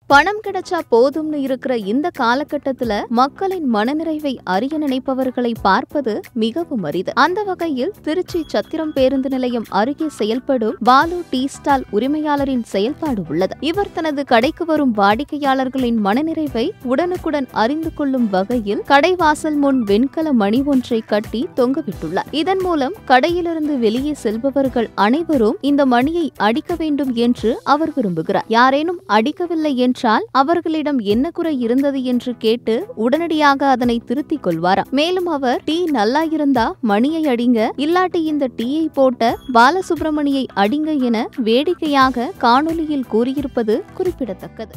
பணம் கிடைச்சா போதும்னு இருக்கிற இந்த காலகட்டத்துல மக்களின் மனநிறைவை அறிய நினைப்பவர்களை பார்ப்பது மிகவும் அரிது அந்த வகையில் திருச்சி சத்திரம் பேருந்து நிலையம் அருகே செயல்படும் பாலு டீ ஸ்டால் உரிமையாளரின் செயல்பாடு உள்ளது இவர் தனது கடைக்கு வரும் வாடிக்கையாளர்களின் மனநிறைவை உடனுக்குடன் அறிந்து கொள்ளும் வகையில் கடைவாசல் முன் வெண்கல மணி ஒன்றை கட்டி தொங்கவிட்டுள்ளார் இதன் மூலம் கடையிலிருந்து வெளியே செல்பவர்கள் அனைவரும் இந்த மணியை அடிக்க வேண்டும் என்று அவர் விரும்புகிறார் யாரேனும் அடிக்கவில்லை என்றால் அவர்களிடம் என்ன குறை இருந்தது என்று கேட்டு உடனடியாக அதனை திருத்திக் கொள்வாராம் மேலும் அவர் டீ நல்லா இருந்தா மணியை அடிங்க இல்லாட்டி இந்த டீயை போட்ட பாலசுப்ரமணியை அடிங்க என வேடிக்கையாக காணொலியில் கூறியிருப்பது குறிப்பிடத்தக்கது